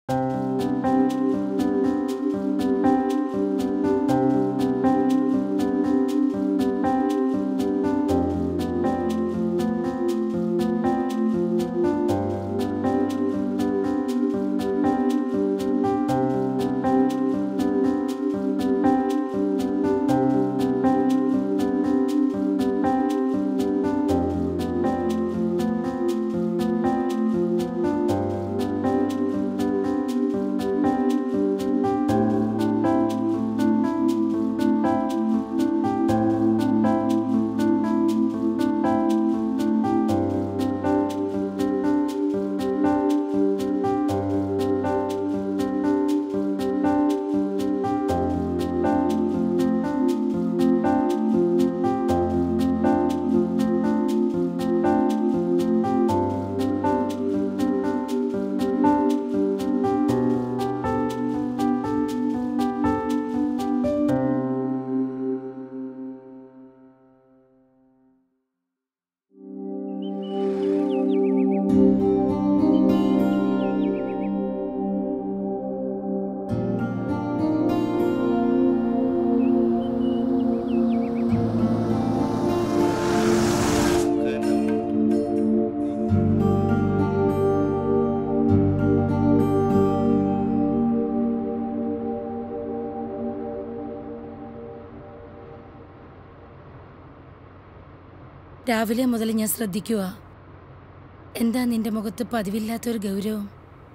രാവിലെ മുതൽ ഞാൻ ശ്രദ്ധിക്കുക എന്താ നിന്റെ മുഖത്ത് പതിവില്ലാത്തൊരു ഗൗരവം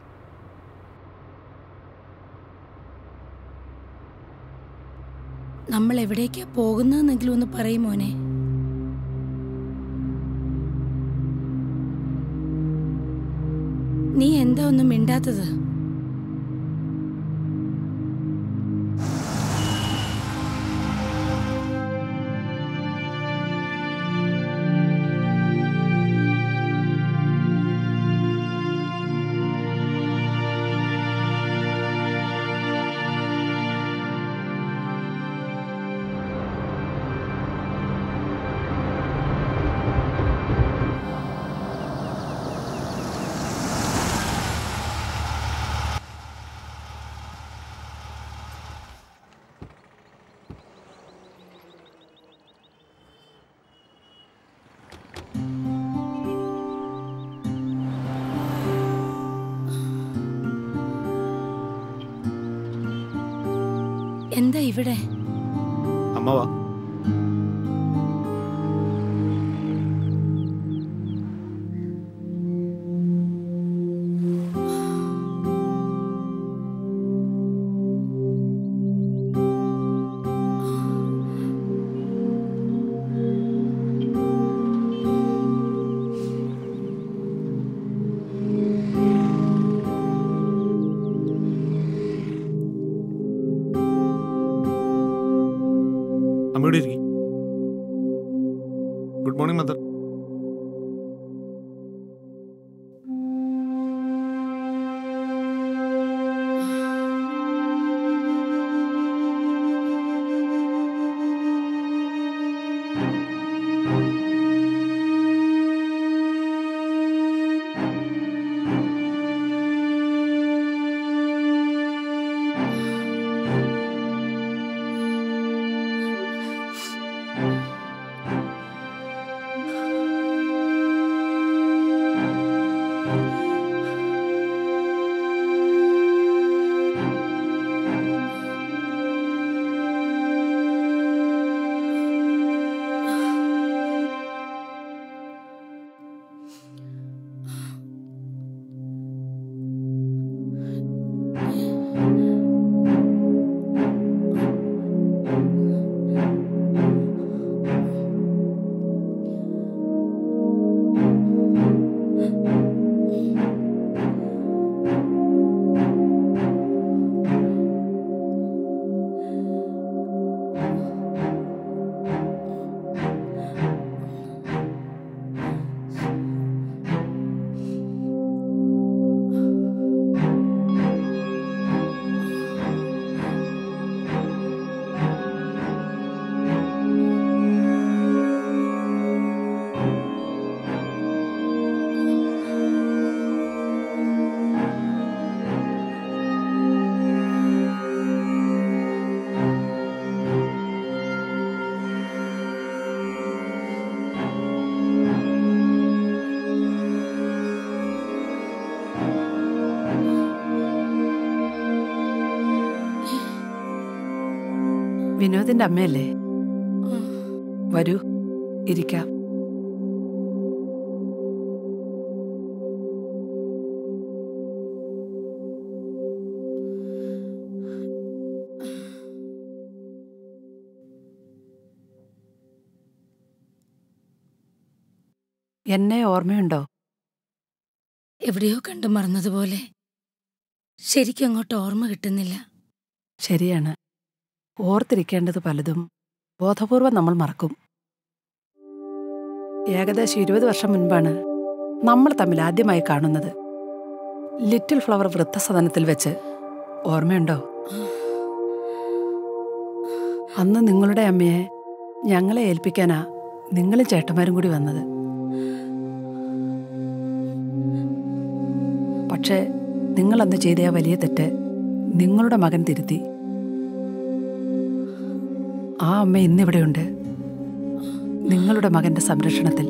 നമ്മൾ എവിടേക്കാ പോകുന്നതെന്നെങ്കിലും ഒന്ന് പറയും മോനെ നീ എന്താ ഒന്നും മിണ്ടാത്തത് എന്താ ഇവിടെ അമ്മ വാ അമ്മയോട് ഇരിക്കും ഗുഡ് മോർണിംഗ് മദർ വിനോദിന്റെ അമ്മയല്ലേ വരൂ ഇരിക്കാം എന്നെ ഓർമ്മയുണ്ടോ എവിടെയോ കണ്ടു മറന്നതുപോലെ ശരിക്കും അങ്ങോട്ട് ഓർമ്മ കിട്ടുന്നില്ല ശരിയാണ് ഓർത്തിരിക്കേണ്ടത് പലതും ബോധപൂർവം നമ്മൾ മറക്കും ഏകദേശം ഇരുപത് വർഷം മുൻപാണ് നമ്മൾ തമ്മിൽ ആദ്യമായി കാണുന്നത് ലിറ്റിൽ ഫ്ലവർ വൃദ്ധസദനത്തിൽ വെച്ച് ഓർമ്മയുണ്ടോ അന്ന് നിങ്ങളുടെ അമ്മയെ ഞങ്ങളെ ഏൽപ്പിക്കാനാ നിങ്ങളും ചേട്ടന്മാരും കൂടി വന്നത് പക്ഷേ നിങ്ങളന്ന് ചെയ്ത ആ വലിയ തെറ്റ് നിങ്ങളുടെ മകൻ തിരുത്തി ആ അമ്മ ഇന്നിവിടെയുണ്ട് നിങ്ങളുടെ മകന്റെ സംരക്ഷണത്തിൽ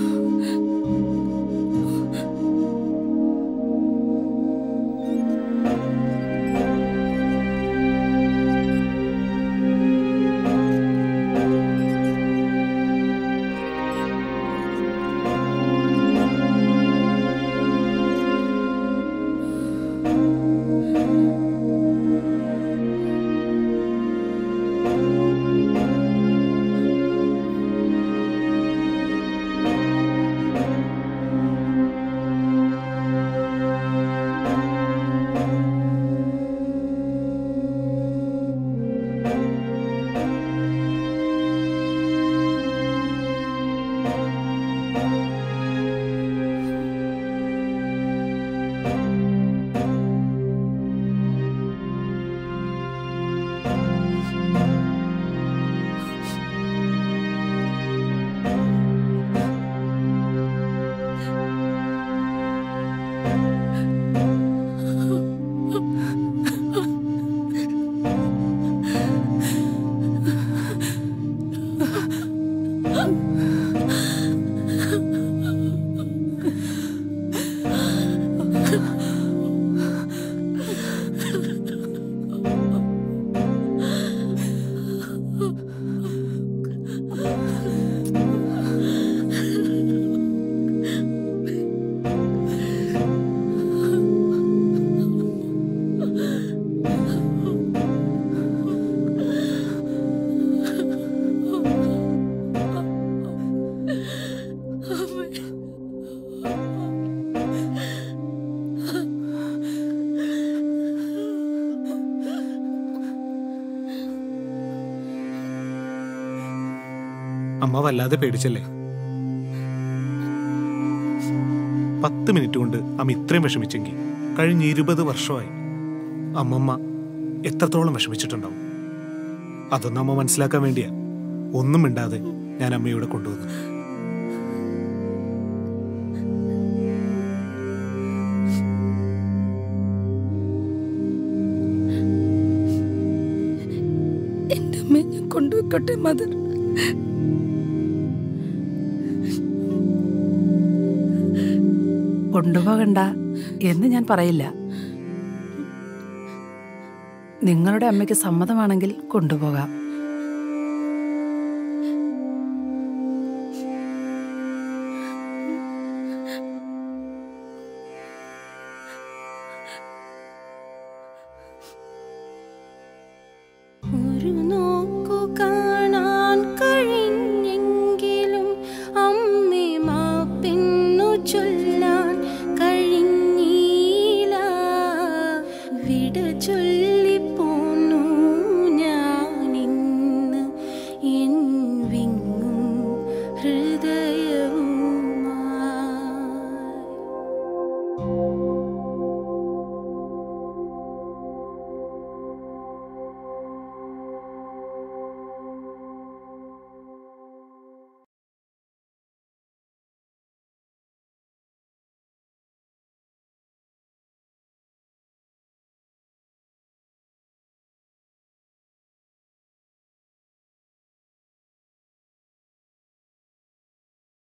അമ്മ വല്ലാതെ പേടിച്ചല്ലേ പത്ത് മിനിറ്റ് കൊണ്ട് അമ്മ ഇത്രയും വിഷമിച്ചെങ്കിൽ കഴിഞ്ഞ ഇരുപത് വർഷമായി അമ്മമ്മ എത്രത്തോളം വിഷമിച്ചിട്ടുണ്ടാവും അതൊന്നും അമ്മ മനസ്സിലാക്കാൻ വേണ്ടിയാ ഒന്നും മിണ്ടാതെ ഞാൻ അമ്മയോടെ കൊണ്ടുവന്നു എന്റെ അമ്മയെ ഞാൻ കൊണ്ടുവെക്കട്ടെ മദർ കൊണ്ടുപോകണ്ട എന്ന് ഞാൻ പറയില്ല നിങ്ങളുടെ അമ്മയ്ക്ക് സമ്മതമാണെങ്കിൽ കൊണ്ടുപോകാം